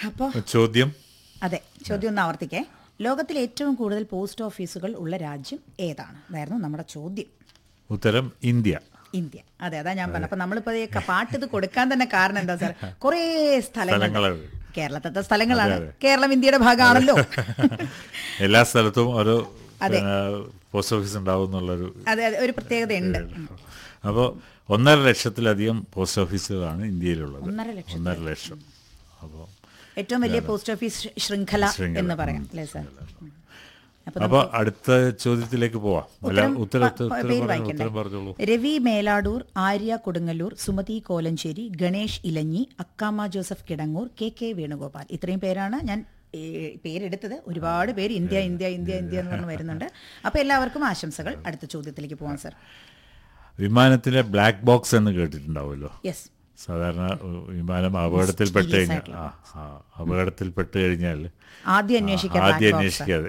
അപ്പോൾ ചോദ്യം അതെ ചോദ്യം ഒന്ന് ആവർത്തിക്കേ ലോകത്തിൽ ഏറ്റവും കൂടുതൽ പോസ്റ്റ് ഓഫീസുകൾ ഉള്ള രാജ്യം ഏതാണ് അതായിരുന്നു നമ്മുടെ ചോദ്യം ഉത്തരം ഇന്ത്യ ഇന്ത്യ അതെ അതാ ഞാൻ പറഞ്ഞത് അപ്പൊ നമ്മളിപ്പോ ഈ ക- പാട്ട് ഇത് കൊടുക്കാൻ തന്നെ കാരണം എന്താ സാർ കുറേ സ്ഥലങ്ങൾ സ്ഥലങ്ങളുണ്ട്. കേരളത്തിലത്തെ സ്ഥലങ്ങളാണ് അതെ, അതെ. കേരളം ഇന്ത്യയുടെ ഭാഗമാണല്ലോ എല്ലാ സ്ഥലത്തും ഓരോ അതെ. പോസ്റ്റ് ഓഫീസ് ഉണ്ടാവും എന്നുള്ളൊരു അതെ അതെ ഒരു പ്രത്യേകതയുണ്ട് അപ്പോൾ ഒന്നര ലക്ഷത്തിലധികം പോസ്റ്റ് ഓഫീസുകളാണ് ഇന്ത്യയിലുള്ളത് ഒന്നര ലക്ഷത്തിൽ. ഒന്നര ലക്ഷം അപ്പോൾ ഏറ്റവും വലിയ പോസ്റ്റ് ഓഫീസ് ശൃ- ശൃംഖല ശൃംഖല. എന്ന് പറയാം അല്ലേ സാർ അപ്പൊ അപ്പോൾ അടുത്ത ചോദ്യത്തിലേക്ക് പോവാം അല്ല ഉത്തരം ഉത്തരം പ- പ- ഉത്തരം പേര് പറഞ്ഞോളൂ, വായിക്കണ്ടേ? ഉത്തരം പറഞ്ഞോളൂ രവി മേലാടൂർ ആര്യ കൊടുങ്ങല്ലൂർ സുമതി കോലഞ്ചേരി ഗണേഷ് ഇലഞ്ഞി അക്കാമ ജോസഫ് കിടങ്ങൂർ കെ കെ വേണുഗോപാൽ ഇത്രയും പേരാണ് ഞാൻ ഏ, പേരെടുത്തത് ഒരുപാട് പേര് ഇന്ത്യ ഇന്ത്യ ഇന്ത്യ ഇന്ത്യ എന്ന് പറഞ്ഞ് വരുന്നുണ്ട് അപ്പോൾ എല്ലാവർക്കും ആശംസകൾ അടുത്ത ചോദ്യത്തിലേക്ക് പോവാം സർ വിമാനത്തിലെ ബ്ലാക്ക് ബോക്സ് എന്ന് കേട്ടിട്ടുണ്ടാവുമല്ലോ യെസ് സാധാരണ ഉ- വിമാനം അപകടത്തിൽപ്പെട്ട് Mysterious കഴിഞ്ഞാൽ ആ ആ, അപകടത്തിൽപ്പെട്ട് കഴിഞ്ഞാൽ ആദ്യം അന്വേഷിക്കാൻ ആദ്യം black box. അന്വേഷിക്കാതെ